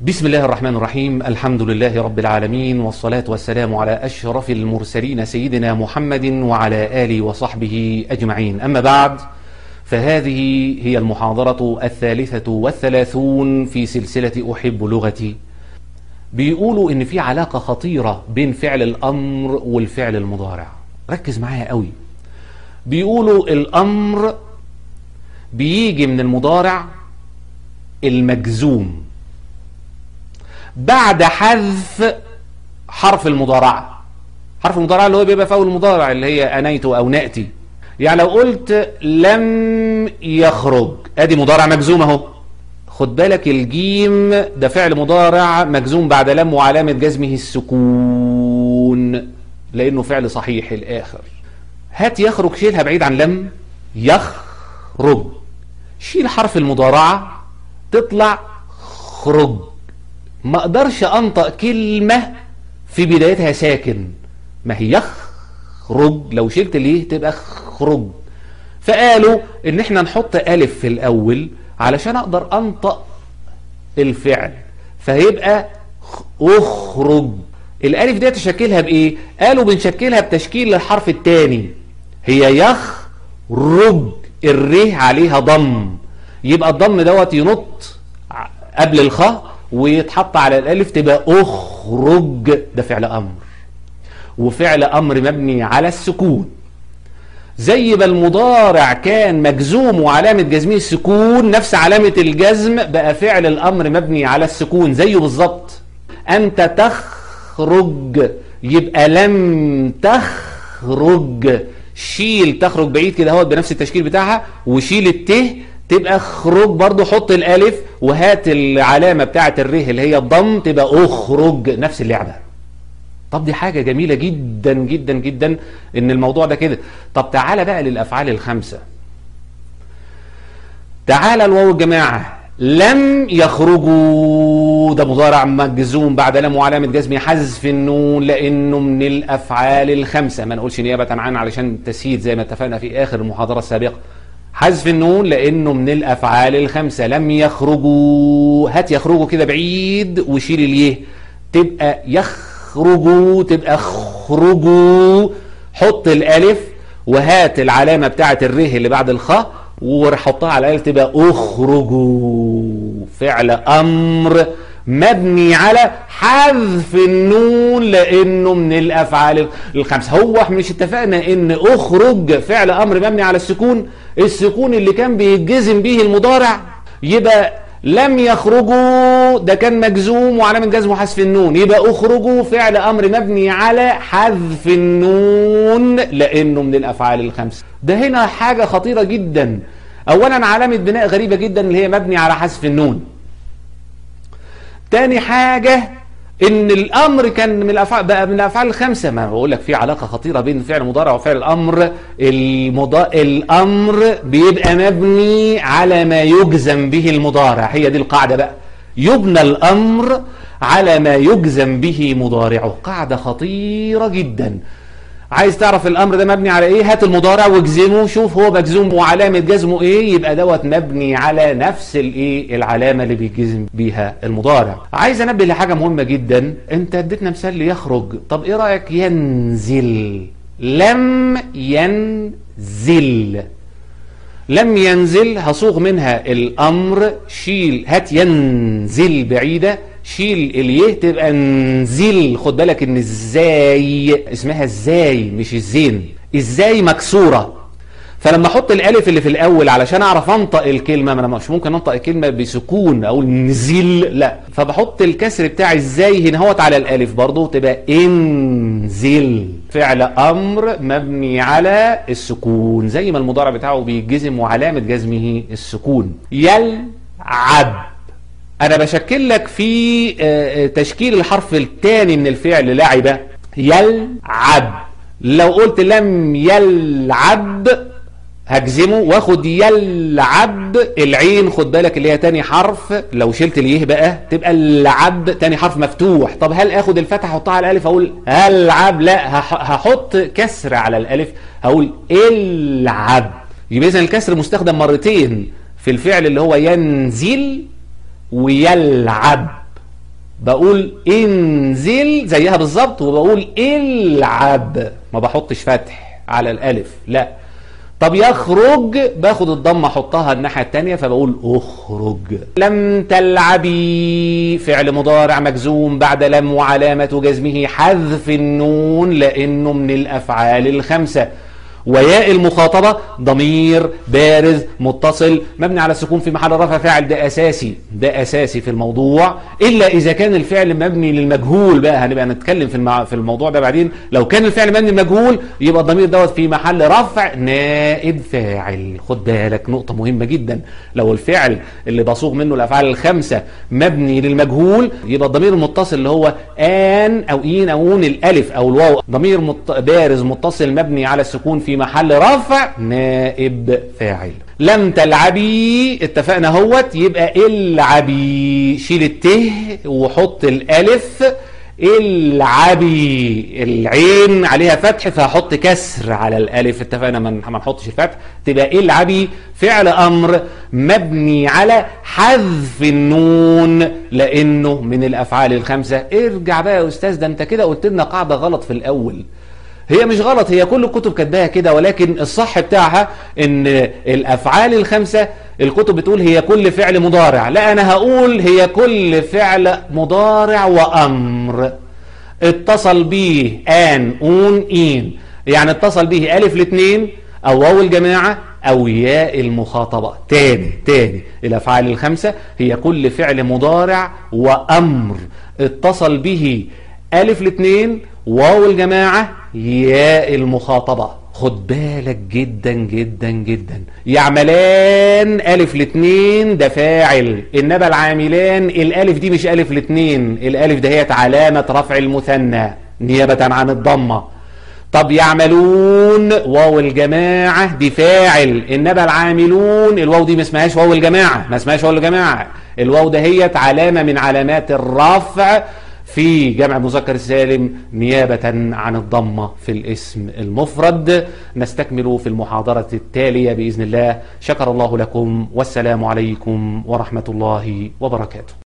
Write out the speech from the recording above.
بسم الله الرحمن الرحيم الحمد لله رب العالمين والصلاة والسلام على أشرف المرسلين سيدنا محمد وعلى آله وصحبه أجمعين أما بعد فهذه هي المحاضرة الثالثة والثلاثون في سلسلة أحب لغتي بيقولوا إن في علاقة خطيرة بين فعل الأمر والفعل المضارع ركز معايا قوي بيقولوا الأمر بيجي من المضارع المجزوم بعد حذف حرف المضارعة حرف المضارعة اللي هو بيبقى في أول المضارع اللي هي أنيت أو نأتي يعني لو قلت لم يخرج ادي مضارع مجزوم اهو خد بالك الجيم ده فعل مضارع مجزوم بعد لم وعلامة جزمه السكون لأنه فعل صحيح الآخر هات يخرج شيلها بعيد عن لم يخرج شيل حرف المضارعة تطلع خرج ما اقدرش انطق كلمة في بدايتها ساكن ما هي يخرج لو شلت ليه تبقى خرج فقالوا ان احنا نحط الف في الاول علشان اقدر انطق الفعل فهيبقى اخرج الالف دي تشكلها بايه قالوا بنشكلها بتشكيل الحرف الثاني هي يخرج الره عليها ضم يبقى الضم دوت ينط قبل الخاء ويتحط على الالف تبقى اخرج ده فعل امر وفعل امر مبني على السكون زي ما المضارع كان مجزوم وعلامة جزمه السكون نفس علامة الجزم بقى فعل الامر مبني على السكون زيه بالظبط انت تخرج يبقى لم تخرج شيل تخرج بعيد كده اهوت بنفس التشكيل بتاعها وشيل الته تبقى خروج برضو حط الالف وهات العلامة بتاعة الره اللي هي الضم تبقى اخرج نفس اللعبة طب دي حاجة جميلة جدا جدا جدا ان الموضوع ده كده طب تعالى بقى للافعال الخمسة تعالى الواو الجماعة لم يخرجوا ده مضارع مجزوم بعد لم وعلامة جزم حذف النون لانه من الافعال الخمسة ما نقولش نيابة عنه علشان تسهيل زي ما اتفقنا في اخر المحاضرة السابقة حذف النون لانه من الافعال الخمسه لم يخرجوا هات يخرجوا كده بعيد وشيل اليه تبقى يخرجوا تبقى خرجوا حط الالف وهات العلامه بتاعه الره اللي بعد الخاء وحطها على الالف تبقى اخرجوا فعل امر مبني على حذف النون لانه من الافعال الخمسه هو مش اتفقنا ان اخرج فعل امر مبني على السكون السكون اللي كان بيتجزم به المضارع يبقى لم يخرجوا ده كان مجزوم وعلامة جزمه حذف النون يبقى اخرجوا فعل امر مبني على حذف النون لانه من الافعال الخمسه ده هنا حاجه خطيره جدا اولا علامه بناء غريبه جدا اللي هي مبني على حذف النون تاني حاجة ان الامر كان من الافعال بقى من الافعال الخمسه ما بقول لك في علاقه خطيره بين فعل المضارع وفعل الامر المضا... الامر بيبقى مبني على ما يجزم به المضارع هي دي القاعده بقى يبنى الامر على ما يجزم به مضارعه قاعده خطيره جدا عايز تعرف الامر ده مبني على ايه هات المضارع واجزمه شوف هو مجزوم وعلامه جزمه ايه يبقى دوت مبني على نفس الايه العلامه اللي بيجزم بيها المضارع عايز انبه لحاجه مهمه جدا انت اديتنا مثال ليخرج طب ايه رايك ينزل لم ينزل لم ينزل هصوغ منها الامر شيل هات ينزل بعيده شيل اليه تبقى نزل خد بالك ان ازاي اسمها ازاي مش الزين ازاي مكسوره فلما احط الالف اللي في الاول علشان اعرف انطق الكلمه ما انا مش ممكن انطق الكلمه بسكون اقول نزل لا فبحط الكسر بتاعي ازاي هنا هوت على الالف برضه تبقى انزل فعل امر مبني على السكون زي ما المضارع بتاعه بيجزم وعلامه جزمه السكون يلعب انا بشكل لك في تشكيل الحرف الثاني من الفعل لعب يلعب لو قلت لم يلعب هجزمه واخد يلعب العين خد بالك اللي هي تاني حرف لو شلت اليه بقى تبقى اللعب تاني حرف مفتوح طب هل اخد الفتحه احطها على الالف اقول العب لا هحط كسر على الالف هقول العب يبقى اذا الكسر مستخدم مرتين في الفعل اللي هو ينزل ويلعب بقول انزل زيها بالظبط وبقول العب ما بحطش فتح على الالف لا طب يخرج باخد الضمه احطها الناحيه الثانيه فبقول اخرج لم تلعبي فعل مضارع مجزوم بعد لم وعلامه جزمه حذف النون لانه من الافعال الخمسه وياء المخاطبة ضمير بارز متصل مبني على السكون في محل رفع فاعل ده أساسي ده أساسي في الموضوع إلا إذا كان الفعل مبني للمجهول بقى هنبقى نتكلم في المع... في الموضوع ده بعدين لو كان الفعل مبني للمجهول يبقى الضمير دوت في محل رفع نائب فاعل خد بالك نقطة مهمة جدا لو الفعل اللي بصوغ منه الأفعال الخمسة مبني للمجهول يبقى الضمير المتصل اللي هو آن أو إين أو أون الألف أو الواو ضمير مت... بارز متصل مبني على السكون في محل رفع نائب فاعل لم تلعبي اتفقنا اهوت يبقى العبي شيل الته وحط الالف العبي العين عليها فتح فهحط كسر على الالف اتفقنا ما نحطش الفتح تبقى العبي فعل امر مبني على حذف النون لانه من الافعال الخمسه ارجع بقى يا استاذ ده انت كده قلت لنا قاعده غلط في الاول هي مش غلط هي كل الكتب كاتباها كده ولكن الصح بتاعها ان الافعال الخمسه الكتب بتقول هي كل فعل مضارع لا انا هقول هي كل فعل مضارع وامر اتصل به ان اون ان يعني اتصل به الف الاثنين او واو الجماعه او ياء المخاطبه تاني تاني الافعال الخمسه هي كل فعل مضارع وامر اتصل به الف الاثنين واو الجماعه ياء المخاطبة خد بالك جدا جدا جدا يعملان ألف الاثنين ده فاعل إنما العاملان الألف دي مش ألف الاثنين الألف ده هي علامة رفع المثنى نيابة عن الضمة طب يعملون واو الجماعة دي فاعل إنما العاملون الواو دي ما اسمهاش واو الجماعة ما اسمهاش واو الجماعة الواو ده هي علامة من علامات الرفع في جمع مذكر السالم نيابة عن الضمة في الاسم المفرد نستكمل في المحاضرة التالية بإذن الله شكر الله لكم والسلام عليكم ورحمة الله وبركاته